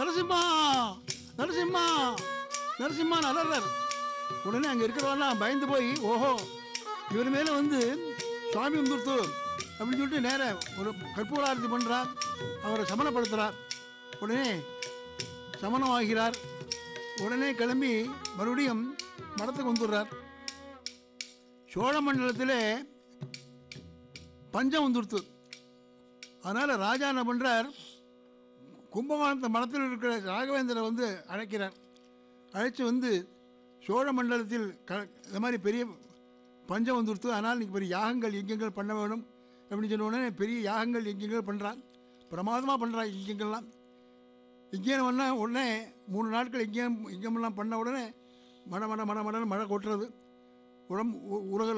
நரசிம்மா நரசிம்மா நரசிம்மா நலர்றார் உடனே அங்கே இருக்கிறவெல்லாம் பயந்து போய் ஓஹோ இவர் மேலே வந்து சுவாமி வந்துருத்து அப்படின்னு சொல்லிட்டு நேர ஒரு கற்பூராரத்தி பண்ணுறார் அவரை சமணப்படுத்துகிறார் உடனே சமணம் ஆகிறார் உடனே கிளம்பி மறுபடியும் மடத்துக்கு வந்துடுறார் சோழ மண்டலத்தில் பஞ்சம் வந்துடுத்து அதனால் ராஜா என்ன பண்ணுறார் கும்பகோணத்து மடத்தில் இருக்கிற ராகவேந்திரரை வந்து அழைக்கிறார் அழைச்சி வந்து சோழ மண்டலத்தில் க இந்த மாதிரி பெரிய பஞ்சம் வந்துடுத்து அதனால் இன்னைக்கு பெரிய யாகங்கள் யஜ்யங்கள் பண்ண வேணும் அப்படின்னு சொன்ன உடனே பெரிய யாகங்கள் யஜ்யங்கள் பண்ணுறான் பிரமாதமாக பண்ணுறான் யஜ்யங்கள்லாம் யஜ்யம் பண்ண உடனே மூணு நாட்கள் யஜ்யம் யஜ்யமெல்லாம் பண்ண உடனே மட மட மட மடன்னு மழை கொட்டுறது உடம்பு உலக